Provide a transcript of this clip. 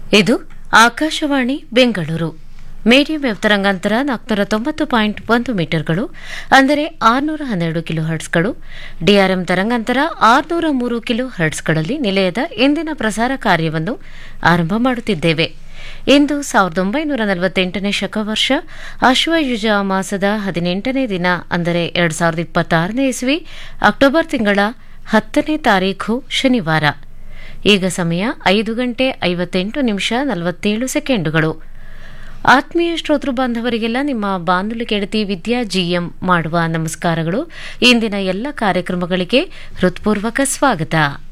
ಇದು Akashvani Bengaluru medium wave ತರಂಗಾಂತರ ನಾಲ್ಕುನೂರ ತೊಂಬತ್ತು ಪಾಯಿಂಟ್ ಒಂದು ಮೀಟರ್ಗಳು ಅಂದರೆ ಆರುನೂರ ಹನ್ನೆರಡು ಕಿಲೋ ಹರ್ಟ್ಸ್ಗಳು ಡಿಆರ್ಎಂ ತರಂಗಾಂತರ ಆರುನೂರ ಮೂರು ಕಿಲೋ ಹರ್ಟ್ಸ್ಗಳಲ್ಲಿ ನಿಲಯದ ಇಂದಿನ ಪ್ರಸಾರ ಕಾರ್ಯವನ್ನು ಆರಂಭ ಮಾಡುತ್ತಿದ್ದೇವೆ ಇಂದು ಸಾವಿರದ ಒಂಬೈನೂರ ನಲವತ್ತೆಂಟನೇ ಶಕವರ್ಷ ಅಶ್ವಯುಜ ಮಾಸದ ಹದಿನೆಂಟನೇ ದಿನ ಅಂದರೆ ಎರಡು ಸಾವಿರದ ಇಪ್ಪತ್ತಾರನೇ ಇಸ್ವಿ ಅಕ್ಟೋಬರ್ ತಿಂಗಳ ಹತ್ತನೇ ತಾರೀಖು ಶನಿವಾರ ಈಗ ಸಮಯ ಐದು ಗಂಟೆ ಐವತ್ತೆಂಟು ನಿಮಿಷ ನಲವತ್ತೇಳು ಸೆಕೆಂಡುಗಳು ಆತ್ಮೀಯ ಶ್ರೋತೃ ಬಾಂಧವರಿಗೆಲ್ಲ ನಿಮ್ಮ ಬಾನುಲಿ ಕೆಡತಿ ವಿದ್ಯಾ ಜಿಎಂ ಮಾಡುವ ನಮಸ್ಕಾರಗಳು ಇಂದಿನ ಎಲ್ಲ ಕಾರ್ಯಕ್ರಮಗಳಿಗೆ ಹೃತ್ಪೂರ್ವಕ ಸ್ವಾಗತ